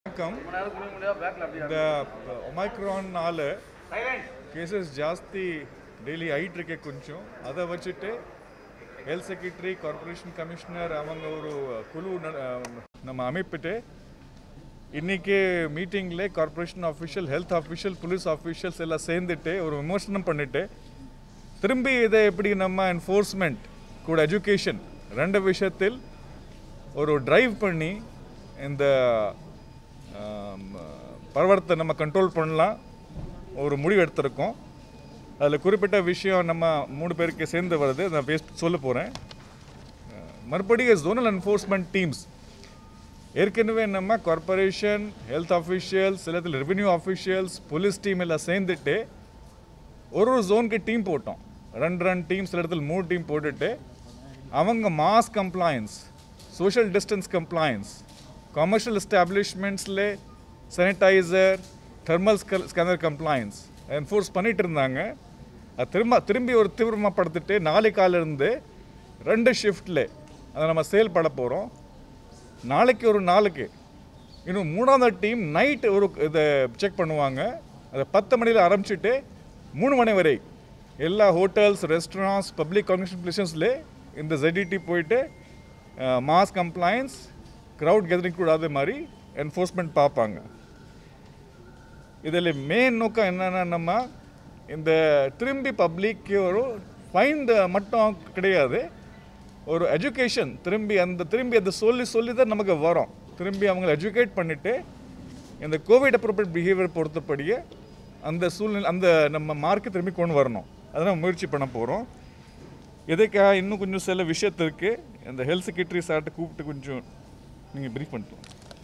வணக்கம் இந்த ஒமைக்ரான்னால கேசஸ் ಜಾಸ್ತಿ டெய்லி ஆயிட்டு இருக்கே கொஞ்சம் அதை வச்சுட்டு ஹெல்த் செக்ரட்டரி கார்ப்பரேஷன் கமிஷனர் அவங்க ஒரு குழு ந- நம்ம அமைப்பிட்டு இன்னைக்கு மீட்டிங்கில் corporation official health official police officials எல்லாம் சேர்ந்துட்டு ஒரு விமர்சனம் பண்ணிட்டு திரும்பி இதை எப்படி நம்ம என்ஃபோர்ஸ்மெண்ட் கூட எஜுகேஷன் ரெண்டு விஷயத்தில் ஒரு டிரைவ் பண்ணி இந்த ஆம், பரவரத்தை நம்ம கண்ட்ரோல் பண்ணலாம் ஒரு முடிவு எடுத்திருக்கோம் அதில் குறிப்பிட்ட விஷயம் நம்ம மூணு பேருக்கு சேர்ந்து வருது நான் பேச சொல்ல போகிறேன் மறுபடியும் ஜோனல் என்ஃபோர்ஸ்மெண்ட் டீம்ஸ் ஏற்கனவே நம்ம கார்ப்பரேஷன் ஹெல்த் அஃபிஷியல்ஸ் சிலத்தில் ரெவென்யூ அஃபிஷியல்ஸ் போலீஸ் டீம் எல்லாம் சேர்ந்துட்டு ஒரு ஒரு ஜோனுக்கு டீம் போட்டோம் ரெண்டு ரெண்டு டீம் சில இடத்துல மூணு டீம் போட்டுட்டு அவங்க mask compliance social distance compliance commercial எஸ்டாப்ளிஷ்மெண்ட்ஸில் sanitiser thermal scanner compliance enforce பண்ணிட்டு இருந்தாங்க அது திரும்ப திரும்பி ஒரு தீவிரமாக படுத்துட்டு நாளை காலிருந்து ரெண்டு ஷிஃப்டில் அதை நம்ம செயல்பட போகிறோம் நாளைக்கு ஒரு நாளுக்கு இன்னும் மூணாவது டீம் நைட் ஒரு இதை செக் பண்ணுவாங்க அதை பத்து மணியில் ஆரம்பிச்சுட்டு மூணு மணி வரை எல்லா ஹோட்டல்ஸ் ரெஸ்டாரண்ட்ஸ் பப்ளிக் கம்யூனிகேஷன் பிளேசஸில் இந்த ZDT போயிட்டு மாஸ் கம்ப்ளைன்ஸ் க்ரௌட் கெதரிங் கூடாத மாதிரி என்ஃபோர்ஸ்மெண்ட் பார்ப்பாங்க இதில் மெயின் நோக்கம் என்னென்னா நம்ம இந்த திரும்பி பப்ளிக்கு ஒரு ஃபைன் மட்டும் கிடையாது ஒரு எஜுகேஷன் திரும்பி அந்த திரும்பி அதை சொல்லி சொல்லி தான் நமக்கு வரும் திரும்பி அவங்கள எஜுகேட் பண்ணிவிட்டு இந்த கோவிட் அப்ரோப்ரியேட் பிஹேவியர் பொறுத்தபடியே அந்த சூழ்நிலை அந்த நம்ம மார்க்கை திரும்பி கொண்டு வரணும் அதை நம்ம முயற்சி பண்ண போகிறோம் இதுக்காக இன்னும் கொஞ்சம் சில விஷயத்திற்கு இந்த ஹெல்த் செக்ரட்டரி சார்ட்ட கூப்பிட்டு கொஞ்சம் நீங்கள் ப்ரீஃப் பண்ணிட்டு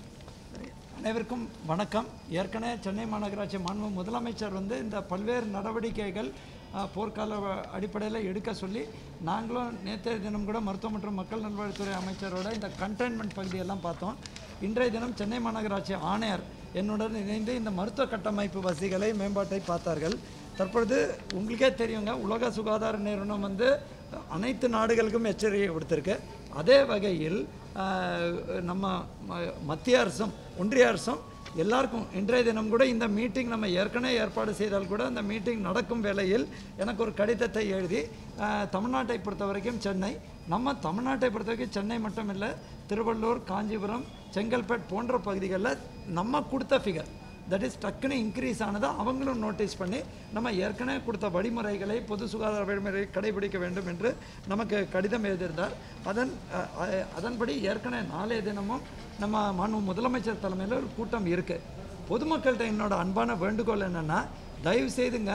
அனைவருக்கும் வணக்கம் ஏற்கனவே சென்னை மாநகராட்சி மாண்பு முதலமைச்சர் வந்து இந்த பல்வேறு நடவடிக்கைகள் அஹ், போர்க்கால அடிப்படையில் எடுக்க சொல்லி நாங்களும் நேற்றைய தினம் கூட மருத்துவ மற்றும் மக்கள் நல்வாழ்வுத்துறை அமைச்சரோட இந்த கண்டெய்ன்மெண்ட் பகுதியெல்லாம் பார்த்தோம் இன்றைய தினம் சென்னை மாநகராட்சி ஆணையர் என்னுடன் இணைந்து இந்த மருத்துவ கட்டமைப்பு வசதிகளை மேம்பாட்டை பார்த்தார்கள் தற்பொழுது உங்களுக்கே தெரியுங்க உலக சுகாதார நிறுவனம் வந்து அனைத்து நாடுகளுக்கும் எச்சரிக்கை கொடுத்துருக்கு அதே வகையில் ஆஹ், நம்ம ம- மத்திய அரசும் ஒன்றிய அரசும் எல்லாருக்கும் இன்றைய தினம் கூட இந்த மீட்டிங் நம்ம ஏற்கனவே ஏற்பாடு செய்தால் கூட அந்த மீட்டிங் நடக்கும் வேளையில் எனக்கு ஒரு கடிதத்தை எழுதி ஆஹ், தமிழ்நாட்டை பொறுத்த வரைக்கும் சென்னை நம்ம தமிழ்நாட்டை பொறுத்த வரைக்கும் சென்னை மட்டும் இல்லை திருவள்ளூர் காஞ்சிபுரம் செங்கல்பேட் போன்ற பகுதிகளில் நம்ம கொடுத்த ஃபிகர் தட் இஸ் டக்குன்னு இன்க்ரீஸ் ஆனதை அவங்களும் நோட்டீஸ் பண்ணி நம்ம ஏற்கனவே கொடுத்த வழிமுறைகளை பொது சுகாதார வழிமுறை கடைபிடிக்க வேண்டும் என்று நமக்கு கடிதம் எழுதியிருந்தார் அதன் அஹ், அஹ், அதன்படி ஏற்கனவே நாளைய தினமும் நம்ம மாண்பு முதலமைச்சர் தலைமையில் ஒரு கூட்டம் இருக்குது பொதுமக்கள்கிட்ட என்னோட அன்பான வேண்டுகோள் என்னென்னா தயவு செய்துங்க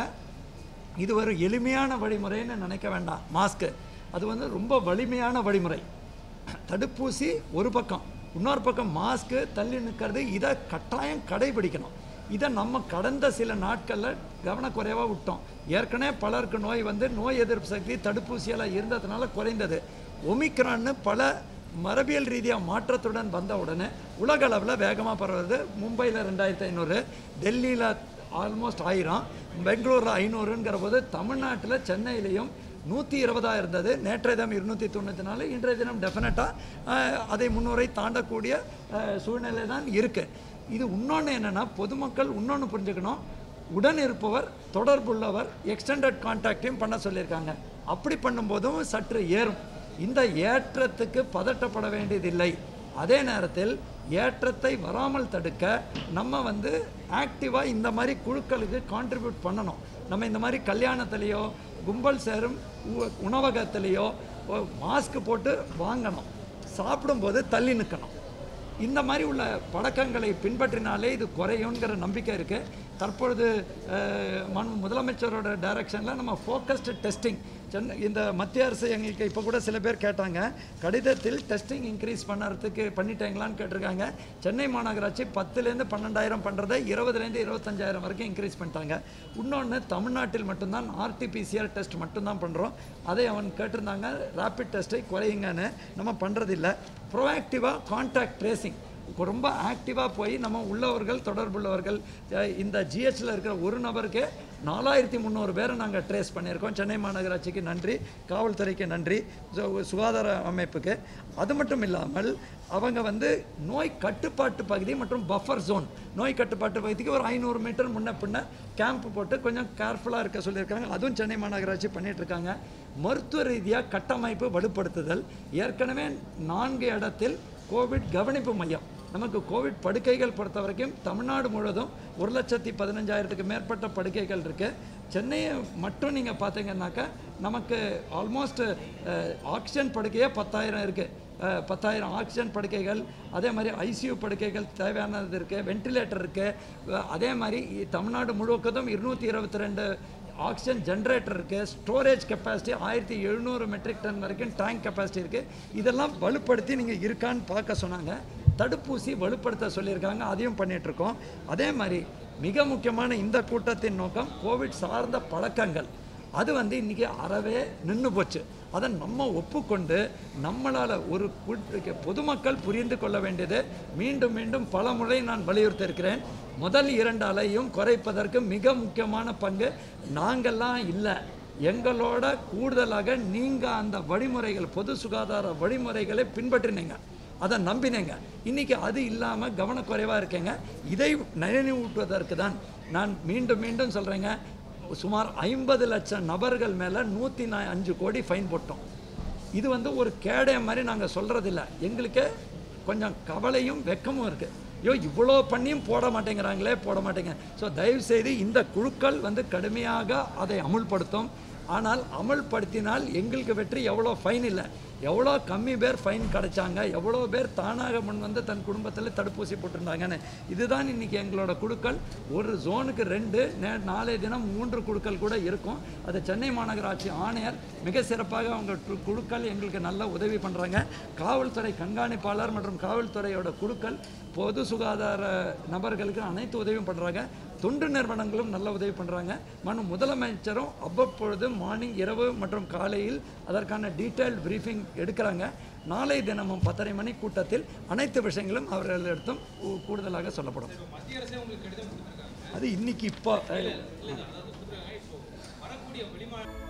இது ஒரு எளிமையான வழிமுறைன்னு நினைக்க வேண்டாம் மாஸ்க்கு அது வந்து ரொம்ப வலிமையான வழிமுறை தடுப்பூசி ஒரு பக்கம் இன்னொரு பக்கம் மாஸ்க்கு தள்ளி நிற்கிறது இதை கட்டாயம் கடைபிடிக்கணும் இதை நம்ம கடந்த சில நாட்களில் கவனக்குறைவாக விட்டோம் ஏற்கனவே பலருக்கு நோய் வந்து நோய் எதிர்ப்பு சக்தி தடுப்பூசியெல்லாம் இருந்ததுனால குறைந்தது ஒமிக்ரான்னு பல மரபியல் ரீதியாக மாற்றத்துடன் வந்த உடனே உலக அளவில் வேகமாக பரவுறது மும்பையில் ரெண்டாயிரத்தி ஐநூறு டெல்லியில் ஆல்மோஸ்ட் ஆயிரம் பெங்களூரில் ஐநூறுங்கிற போது தமிழ்நாட்டில் சென்னையிலையும் நூற்றி இருபதாக இருந்தது நேற்றைய தினம் இருநூற்றி தொண்ணூற்றி நாலு இன்றைய தினம் டெஃபினட்டாக அதை முன்னுரை தாண்டக்கூடிய அஹ், சூழ்நிலை தான் இருக்குது இது இன்னொன்று என்னென்னா பொதுமக்கள் இன்னொன்று புரிஞ்சுக்கணும் உடன் இருப்பவர் தொடர்புள்ளவர் எக்ஸ்டெண்டட் கான்டாக்டையும் பண்ண சொல்லியிருக்காங்க அப்படி பண்ணும்போதும் சற்று ஏறும் இந்த ஏற்றத்துக்கு பதட்டப்பட வேண்டியதில்லை அதே நேரத்தில் ஏற்றத்தை வராமல் தடுக்க நம்ம வந்து ஆக்டிவாக இந்த மாதிரி குழுக்களுக்கு கான்ட்ரிபியூட் பண்ணணும் நம்ம இந்த மாதிரி கல்யாணத்துலேயோ கும்பல் சேரும் உ- உணவகத்திலேயோ மாஸ்க் போட்டு வாங்கணும் சாப்பிடும்போது தள்ளி நிற்கணும் இந்த மாதிரி உள்ள பழக்கங்களை பின்பற்றினாலே இது குறையுங்கிற நம்பிக்கை இருக்குது தற்பொழுது அஹ், மாண்பு முதலமைச்சரோட டைரக்ஷனில் நம்ம ஃபோக்கஸ்டு டெஸ்டிங் சென்னை இந்த மத்திய அரசு எங்களுக்கு இப்போ கூட சில பேர் கேட்டாங்க கடிதத்தில் டெஸ்டிங் இன்க்ரீஸ் பண்ணுறதுக்கு பண்ணிட்டீங்களான்னு கேட்டிருக்காங்க சென்னை மாநகராட்சி பத்துலேருந்து பன்னெண்டாயிரம் பண்ணுறதை இருபதுலேருந்து இருபத்தஞ்சாயிரம் வரைக்கும் இன்க்ரீஸ் பண்ணிட்டாங்க இன்னொன்று தமிழ்நாட்டில் மட்டும்தான் ஆர்டிபிசிஆர் டெஸ்ட் மட்டும்தான் பண்ணுறோம் அதை அவன் கேட்டிருந்தாங்க ரேபிட் டெஸ்ட்டை குறையுங்கன்னு நம்ம பண்ணுறதில்ல ப்ரோஆக்டிவாக கான்டாக்ட் ட்ரேசிங் ரொம்ப ஆக்டிவாக போய் நம்ம உள்ளவர்கள் தொடர்புள்ளவர்கள் அஹ், இந்த ஜிஹெச்சில் இருக்கிற ஒரு நபருக்கு நாலாயிரத்தி முந்நூறு பேரை நாங்கள் ட்ரேஸ் பண்ணியிருக்கோம் சென்னை மாநகராட்சிக்கு நன்றி காவல்துறைக்கு நன்றி சு- சுகாதார அமைப்புக்கு அது மட்டும் இல்லாமல் அவங்க வந்து நோய் கட்டுப்பாட்டு பகுதி மற்றும் பஃபர் ஜோன் நோய் கட்டுப்பாட்டு பகுதிக்கு ஒரு ஐநூறு மீட்டர் முன்ன பின்ன கேம்ப் போட்டு கொஞ்சம் கேர்ஃபுல்லாக இருக்க சொல்லியிருக்காங்க அதுவும் சென்னை மாநகராட்சி பண்ணிட்டு இருக்காங்க மருத்துவ ரீதியாக கட்டமைப்பு வலுப்படுத்துதல் ஏற்கனவே நான்கு இடத்தில் கோவிட் கவனிப்பு மையம் நமக்கு கோவிட் படுக்கைகள் பொறுத்த வரைக்கும் தமிழ்நாடு முழுவதும் ஒரு லட்சத்தி பதினஞ்சாயிரத்துக்கு மேற்பட்ட படுக்கைகள் இருக்குது சென்னையை மட்டும் நீங்கள் பார்த்தீங்கன்னாக்கா நமக்கு ஆல்மோஸ்ட் ஆக்சிஜன் படுக்கையே பத்தாயிரம் இருக்குது பத்தாயிரம் ஆக்சிஜன் படுக்கைகள் அதே மாதிரி ஐசியூ படுக்கைகள் தேவையானது இருக்குது வென்டிலேட்டர் இருக்குது அதே மாதிரி இ- தமிழ்நாடு முழுவதும் இருநூற்றி இருபத்தி ரெண்டு ஆக்சிஜன் ஜென்ரேட்டர் இருக்குது ஸ்டோரேஜ் கெப்பாசிட்டி ஆயிரத்தி எழுநூறு மெட்ரிக் டன் வரைக்கும் டேங்க் கெப்பாசிட்டி இருக்குது இதெல்லாம் வலுப்படுத்தி நீங்கள் இருக்கான்னு பார்க்க சொன்னாங்க தடுப்பூசி வலுப்படுத்த சொல்லியிருக்காங்க அதையும் பண்ணிட்டு இருக்கோம் அதே மாதிரி மிக முக்கியமான இந்த கூட்டத்தின் நோக்கம் கோவிட் சார்ந்த பழக்கங்கள் அது வந்து இன்றைக்கி அறவே நின்று போச்சு அதை நம்ம ஒப்புக்கொண்டு நம்மளால் ஒரு கூட்டு- பொதுமக்கள் புரிந்து கொள்ள வேண்டியது மீண்டும் மீண்டும் பல முறை நான் வலியுறுத்தியிருக்கிறேன் முதல் இரண்டு அலையும் குறைப்பதற்கு மிக முக்கியமான பங்கு நாங்கள்லாம் இல்லை எங்களோட கூடுதலாக நீங்கள் அந்த வழிமுறைகள் பொது சுகாதார வழிமுறைகளை பின்பற்றினீங்க அதை நம்பினேங்க இன்னைக்கு அது இல்லாமல் கவனக்குறைவாக இருக்கேங்க இதை நினைவூட்டுவதற்கு தான் நான் மீண்டும் மீண்டும் சொல்கிறேங்க சுமார் ஐம்பது லட்சம் நபர்கள் மேலே நூற்றி அஞ்சு கோடி ஃபைன் போட்டோம் இது வந்து ஒரு கேடயம் மாதிரி நாங்கள் சொல்கிறதில்ல எங்களுக்கு கொஞ்சம் கவலையும் வெக்கமும் இருக்குது ஐயோ இவ்வளோ பண்ணியும் போட மாட்டேங்கிறாங்களே போட மாட்டேங்க ஸோ தயவுசெய்து இந்த குழுக்கள் வந்து கடுமையாக அதை அமுல்படுத்தும் ஆனால் அமல்படுத்தினால் எங்களுக்கு வெற்றி எவ்வளோ ஃபைன் இல்லை எவ்வளோ கம்மி பேர் ஃபைன் கிடைச்சாங்க எவ்வளோ பேர் தானாக முன் வந்து தன் குடும்பத்தில் தடுப்பூசி போட்டிருந்தாங்கன்னு இதுதான் இன்னைக்கு எங்களோட குழுக்கள் ஒரு ஜோனுக்கு ரெண்டு நே நாளைய தினம் மூன்று குழுக்கள் கூட இருக்கும் அது சென்னை மாநகராட்சி ஆணையர் மிக சிறப்பாக அவங்க கு- குழுக்கள் எங்களுக்கு நல்ல உதவி பண்ணுறாங்க காவல்துறை கண்காணிப்பாளர் மற்றும் காவல்துறையோட குழுக்கள் பொது சுகாதார நபர்களுக்கு அனைத்து உதவியும் பண்ணுறாங்க தொண்டு நிறுவனங்களும் நல்ல உதவி பண்ணுறாங்க மனு முதலமைச்சரும் அவ்வப்பொழுது மார்னிங் இரவு மற்றும் காலையில் அதற்கான டீட்டெயில் பிரீஃபிங் எடுக்கிறாங்க நாளை தினமும் பத்தரை மணி கூட்டத்தில் அனைத்து விஷயங்களும் அவர்களிடத்தும் கூ- கூடுதலாக சொல்லப்படும் மத்திய அரசே உங்களுக்கு கடிதம் கொடுத்துருக்காங்க அது இன்னைக்கு இப்போ இல்ல அதாவது கொடுத்துருக்காங்க இப்போ வரக்கூடிய வெளிமா